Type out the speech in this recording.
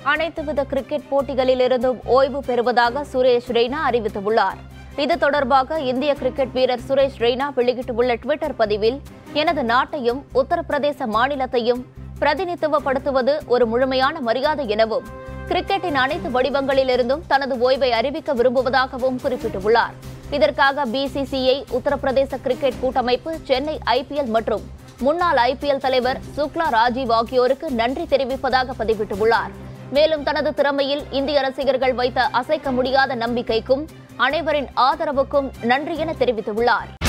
அனைத்து வித கிரிக்கெட் போட்டிகளிலிருந்தும் ஓய்வு பெறுவதாக சுரேஷ் ரெய்னா அறிவித்துள்ளார் இது தொடர்பாக இந்திய கிரிக்கெட் வீரர் சுரேஷ் ரெய்னா வெளியிட்டுள்ள டுவிட்டர் பதிவில் எனது நாட்டையும் உத்தரப்பிரதேச மாநிலத்தையும் பிரதிநிதித்துவப்படுத்துவது ஒரு முழுமையான மரியாதை எனவும் கிரிக்கெட்டின் அனைத்து வடிவங்களிலிருந்தும் தனது ஓய்வை அறிவிக்க விரும்புவதாகவும் குறிப்பிட்டுள்ளார் இதற்காக பிசிசிஐ உத்தரப்பிரதேச கிரிக்கெட் கூட்டமைப்பு சென்னை ஐபிஎல் மற்றும் முன்னாள் ஐபிஎல் தலைவர் சுக்லா ராஜீவ் ஆகியோருக்கு நன்றி தெரிவிப்பதாக பதிவிட்டுள்ளார் மேலும் தனது திறமையில் இந்திய ரசிகர்கள் வைத்த அசைக்க முடியாத நம்பிக்கைக்கும் அனைவரின் ஆதரவுக்கும் நன்றி என தெரிவித்துள்ளார்